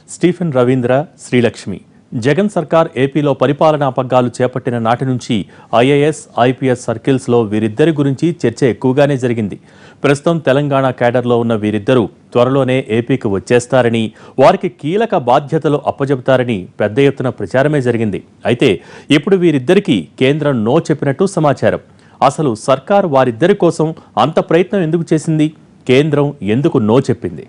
Stephen Ravindra Srilakshmi Jagan సర్కార్ ఏపీలో పరిపాలనా పగ్గాలు చేపట్టిన నాటి నుంచి ఐఏఎస్ ఐపీఎస్ సర్కిల్స్లో వీరిద్దరి గురించి చర్చ ఎక్కువగానే జరిగింది ప్రస్తుతం తెలంగాణ కేడర్లో ఉన్న వీరిద్దరూ త్వరలోనే ఏపీకి వచ్చేస్తారని వారికి కీలక బాధ్యతలు అప్పజెబుతారని పెద్ద ఎత్తున ప్రచారమే జరిగింది అయితే ఇప్పుడు వీరిద్దరికీ కేంద్రం నో చెప్పినట్టు సమాచారం అసలు సర్కార్ వారిద్దరి కోసం అంత ప్రయత్నం ఎందుకు చేసింది కేంద్రం ఎందుకు నో చెప్పింది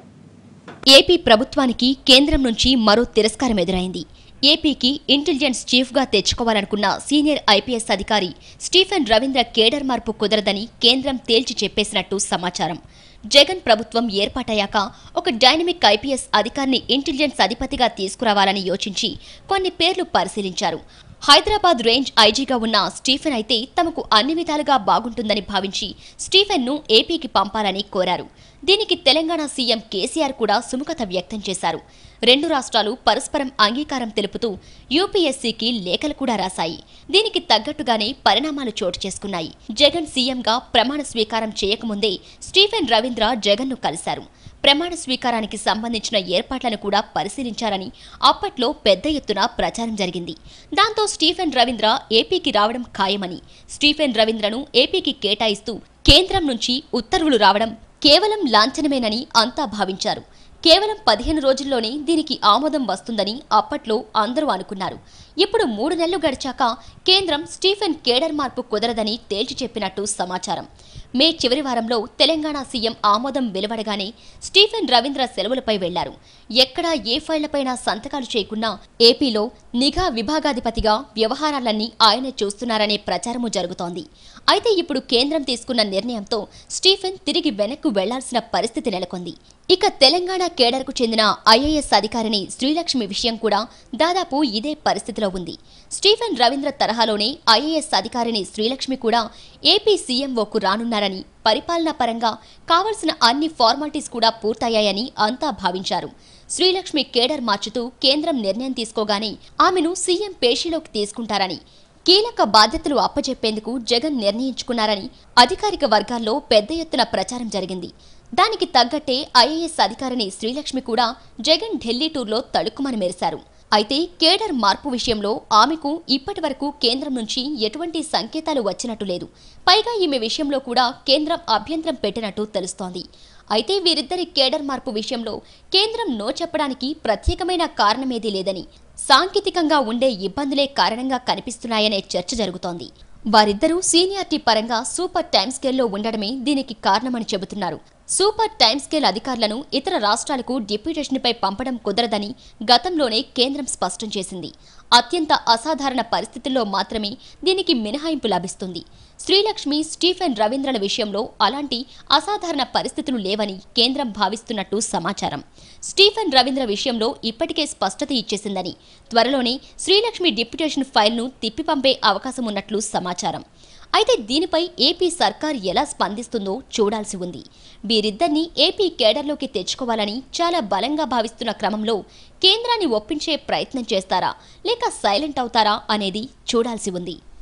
ఏపీ ప్రభుత్వానికి కేంద్రం నుంచి మరో తిరస్కారం ఎదురైంది ఏపీకి ఇంటెలిజెన్స్ చీఫ్గా తెచ్చుకోవాలనుకున్న సీనియర్ ఐపీఎస్ అధికారి స్టీఫెన్ రవీంద్ర కేడర్ మార్పు కుదరదని కేంద్రం తేల్చి చెప్పేసినట్టు సమాచారం జగన్ ప్రభుత్వం ఏర్పాటయ్యాక ఒక డైనమిక్ ఐపీఎస్ అధికారిని ఇంటెలిజెన్స్ అధిపతిగా తీసుకురావాలని యోచించి కొన్ని పేర్లు పరిశీలించారు హైదరాబాద్ రేంజ్ ఐజీగా ఉన్న స్టీఫెన్ అయితే తమకు అన్ని విధాలుగా బాగుంటుందని భావించి స్టీఫెన్ను ఏపీకి పంపాలని కోరారు దీనికి తెలంగాణ సీఎం కేసీఆర్ కూడా సుముఖత వ్యక్తం చేశారు రెండు రాష్ట్రాలు పరస్పరం అంగీకారం తెలుపుతూ యూపీఎస్సీకి లేఖలు కూడా రాశాయి దీనికి తగ్గట్టుగానే పరిణామాలు చోటు చేసుకున్నాయి జగన్ సీఎంగా ప్రమాణ స్వీకారం చేయకముందే స్టీఫెన్ రవీంద్ర జగన్ను కలిశారు ప్రమాణ స్వీకారానికి సంబంధించిన ఏర్పాట్లను కూడా పరిశీలించారని అప్పట్లో పెద్ద ఎత్తున ప్రచారం జరిగింది దాంతో స్టీఫెన్ రవీంద్ర ఏపీకి రావడం ఖాయమని స్టీఫెన్ రవీంద్రను ఏపీకి కేటాయిస్తూ కేంద్రం నుంచి ఉత్తర్వులు రావడం కేవలం లాంఛనమేనని అంతా భావించారు కేవలం పదిహేను రోజుల్లోనే దీనికి ఆమోదం వస్తుందని అప్పట్లో అందరూ అనుకున్నారు ఇప్పుడు మూడు నెలలు గడిచాక కేంద్రం స్టీఫెన్ కేడర్ మార్పు కుదరదని తేల్చి చెప్పినట్టు సమాచారం మే చివరి వారంలో తెలంగాణ సీఎం ఆమోదం వెలువడగానే స్టీఫెన్ రవీంద్ర సెలవులపై వెళ్లారు ఎక్కడా ఏ ఫైళ్లపైన సంతకాలు చేయకున్నా ఏపీలో నిఘా విభాగాధిపతిగా వ్యవహారాలన్నీ ఆయనే చూస్తున్నారనే ప్రచారము జరుగుతోంది అయితే ఇప్పుడు కేంద్రం తీసుకున్న నిర్ణయంతో స్టీఫెన్ తిరిగి వెనక్కు వెళ్లాల్సిన పరిస్థితి నెలకొంది ఇక తెలంగాణ కేడర్కు చెందిన ఐఏఎస్ అధికారిని శ్రీలక్ష్మి విషయం కూడా దాదాపు ఇదే పరిస్థితిలో ఉంది స్టీఫెన్ రవీంద్ర తరహాలోనే ఐఏఎస్ అధికారిని శ్రీలక్ష్మి కూడా ఏపీ సీఎంఓకు రానున్నారని పరిపాలనా పరంగా కావలసిన అన్ని ఫార్మాలిటీస్ కూడా పూర్తయ్యాయని అంతా భావించారు శ్రీలక్ష్మి కేడర్ మార్చుతూ కేంద్రం నిర్ణయం తీసుకోగానే ఆమెను సీఎం పేషీలోకి తీసుకుంటారని కీలక బాధ్యతలు అప్పజెప్పేందుకు జగన్ నిర్ణయించుకున్నారని అధికారిక వర్గాల్లో పెద్ద ఎత్తున ప్రచారం జరిగింది దానికి తగ్గట్టే ఐఏఎస్ అధికారిని శ్రీలక్ష్మి కూడా జగన్ ఢిల్లీ టూర్లో తళుక్కుమని మెరిశారు అయితే కేడర్ మార్పు విషయంలో ఆమెకు ఇప్పటి వరకు కేంద్రం నుంచి ఎటువంటి సంకేతాలు వచ్చినట్టు లేదు పైగా ఈమె విషయంలో కూడా కేంద్రం అభ్యంతరం పెట్టినట్టు తెలుస్తోంది అయితే వీరిద్దరి కేడర్ మార్పు విషయంలో కేంద్రం నో చెప్పడానికి ప్రత్యేకమైన కారణమేదీ లేదని సాంకేతికంగా ఉండే ఇబ్బందులే కారణంగా కనిపిస్తున్నాయనే చర్చ జరుగుతోంది వారిద్దరూ సీనియారిటీ పరంగా సూపర్ టైమ్ స్కేల్లో ఉండడమే దీనికి కారణమని చెబుతున్నారు సూపర్ టైమ్ స్కేల్ అధికారులను ఇతర రాష్ట్రాలకు డిప్యూటేషన్పై పంపడం కుదరదని గతంలోనే కేంద్రం స్పష్టం చేసింది అత్యంత అసాధారణ పరిస్థితుల్లో మాత్రమే దీనికి మినహాయింపు లభిస్తుంది శ్రీలక్ష్మి స్టీఫెన్ రవీంద్రల విషయంలో అలాంటి అసాధారణ పరిస్థితులు లేవని కేంద్రం భావిస్తున్నట్టు సమాచారం స్టీఫెన్ రవీంద్ర విషయంలో ఇప్పటికే స్పష్టత ఇచ్చేసిందని త్వరలోనే శ్రీలక్ష్మి డిప్యూటేషన్ ఫైల్ను తిప్పి పంపే అవకాశం ఉన్నట్లు సమాచారం అయితే దీనిపై ఏపీ సర్కార్ ఎలా స్పందిస్తుందో చూడాల్సి ఉంది వీరిద్దరిని ఏపీ కేడర్లోకి తెచ్చుకోవాలని చాలా బలంగా భావిస్తున్న క్రమంలో కేంద్రాన్ని ఒప్పించే ప్రయత్నం చేస్తారా లేక సైలెంట్ అవుతారా అనేది చూడాల్సి ఉంది